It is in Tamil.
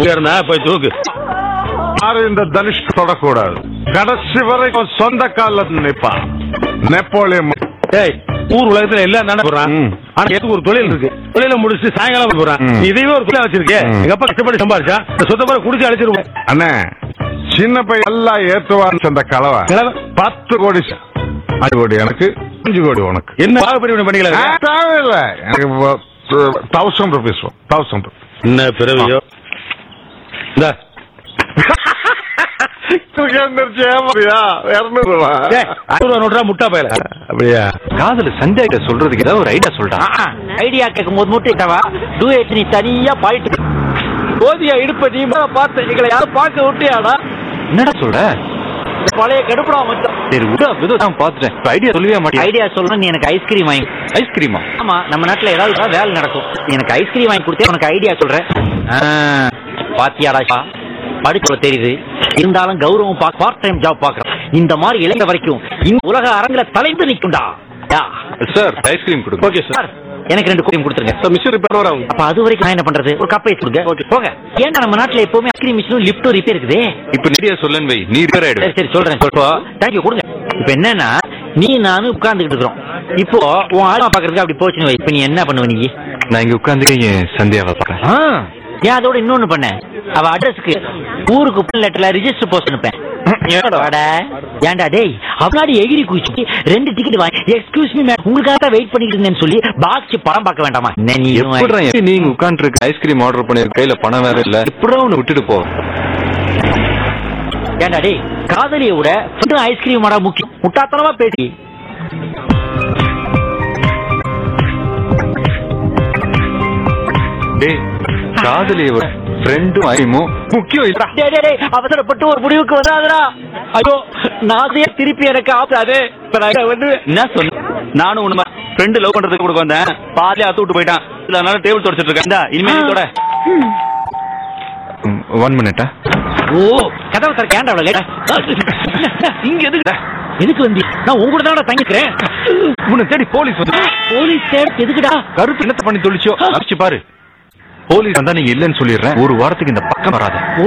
இருந்தா போய் தூக்கு யாரும் இந்த தனுஷ் தொடக்கூடாது கடைசி வரைக்கும் சொந்த கால்ல நிப்பான் நெப்போலியன் டேய் ஊர் உலகத்துல எல்லாம் தானே போறான் ம். ஆனா எனக்கு ஒரு தொழில் இருக்கு தொழில முடிச்சுட்டு சாயங்காலம் போறான் ம். நீ இதையே ஒரு தொழிலா வச்சிருக்கே ம். எங்க அப்பா கஷ்டப்பட்டு சம்பாரிச்சா இந்த சொத்த போற குடிச்சு அழைச்சிருவோம் அண்ணே சின்ன பையன் எல்லாம் ஏத்துவான்னு சொந்த கலவை கிழவன். பத்து கோடி ச- அஞ்சு கோடி எனக்கு அஞ்சு கோடி உனக்கு என்ன பாகுபடி பண்ணிக்கல ஆ, தேவையில்லை எனக்கு தௌசண்ட் ருபீஸ் தௌசண்ட் என்ன பிறவியோ இந்த இருநூறு ரூபா ஐநூறு நோட்டா முட்டா பயல அப்படியா காதல சஞ்சய் கிட்ட சொல்றதுக்கு ஏதாவது ஒரு ஐடியா சொல்றா ஐடியா கேட்கும் போது மட்டும் இட்டவா டூயட் நீ தனியா பாயிட்டு போதியா இடுப்ப நீ பார்த்து எங்களை யாரும் பார்க்க விட்டியாடா என்னடா சொல்ற பழைய கடுப்புடா மச்சான் சரி விடு விடு நான் பாத்துட்டேன் ஐடியா சொல்லவே மாட்டேன் ஐடியா சொல்லணும் நீ எனக்கு ஐஸ்கிரீம் வாங்கி ஐஸ்கிரீமா ஆமா நம்ம நாட்டுல ஏதாவது ஒரு வேலை நடக்கும் எனக்கு ஐஸ்கிரீம் வாங்கி கொடுத்தே உனக்கு ஐடியா சொல்றேன் ஆ, பாத்தியாடா படிச்சுல தெரியுது இருந்தாலும் கௌரவம் பார்ட் டைம் ஜாப் பாக்குறேன் இந்த மாதிரி இளைஞ வரைக்கும் இந்த உலக அரங்குல தலைந்து நிக்கும்டா யா. சார் ஐஸ்கிரீம் கொடுங்க ஓகே சார் சார் எனக்கு ரெண்டு கோடியும் கொடுத்துருங்க சார் மிஷின் ரிப்பேர் வரும் அப்ப அது வரைக்கும் நான் என்ன பண்றது ஒரு கப்பை கொடுங்க Okay. போங்க ஏன்டா நம்ம நாட்டுல எப்பவுமே ஐஸ்கிரீம் மிஷினும் லிப்டும் ரிப்பேர் இருக்குதே இப்ப நிறைய சொல்லன்னு வை நீ ரிப்பேர் சரி ஆயிடுவேன் சரி சொல்றேன் இப்போ தேங்க்யூ கொடுங்க இப்போ என்னன்னா நீ நானும் உட்கார்ந்துகிட்டு இருக்கிறோம் இப்போ உன் ஆளுமா பாக்குறதுக்கு அப்படி போச்சுன்னு வை இப்போ நீ என்ன பண்ணுவ நீ நான் இங்க உட்காந்து என் சந்தியாவை பாக்குறேன் ஆ, ஏன் அதோட இன்னொன்னு பண்ண அவ அட்ரஸ்க்கு ஊருக்கு லெட்டர்ல ரிஜிஸ்டர் போஸ்ட் அனுப்பேன் வாடா. ஏன்டா டேய் அவனாடி எகிரி குச்சி ரெண்டு டிக்கெட் வாங்கி எக்ஸ்கியூஸ் மீ மேடம் உங்களுக்காக தான் வெயிட் பண்ணிட்டு இருந்தேன்னு சொல்லி பாக்ஸ் படம் பார்க்க வேண்டாமா என்ன நீ எப்படிடா எப்படி நீங்க உட்கார்ந்து இருக்க ஐஸ்கிரீம் ஆர்டர் பண்ணிருக்க கையில பணம் வேற இல்ல எப்படிடா உன்னை விட்டுட்டு போ ஏன்டா டேய் காதலியை விட ஃபுட்டும் ஐஸ்கிரீம் மாடா முக்கியம் முட்டாத்தனமா பேசி டேய் காதலிய ஃப்ரெண்டும் ஐமும் முக்கியம் இல்லடா டேய் டேய், டேய் அவசரப்பட்டு ஒரு முடிவுக்கு வராதடா ஐயோ நாசையே திருப்பி எனக்கு ஆகாது இப்ப நான் என்ன பண்ணுவேன்? என்ன சொன்ன நானும் உண்மை ஃப்ரெண்டு லவ் பண்றதுக்கு கூட வந்தேன் பாதியா அத்து விட்டு போயிட்டான் இல்ல அதனால டேபிள் தொடச்சிட்டு இருக்கேன் இந்தா, இனிமே நீ தொட ஒன் மினிட்டா ஓ கதவை திறக்க ஏன்டா அவ்வளவு லேட்டா இங்க எதுக்கு எதுக்கு வந்து நான் உங்க கூட தான் தங்கிக்கிறேன் உன்னை தேடி போலீஸ் வந்து போலீஸ் தேடு எதுக்குடா கருப்பு என்னத்த பண்ணி தொழிச்சோ அடிச்சு பாரு போலீஸ் வந்தா நீங்க இல்லைன்னு சொல்லிடுறேன் ஒரு வாரத்துக்கு இந்த பக்கம் வராத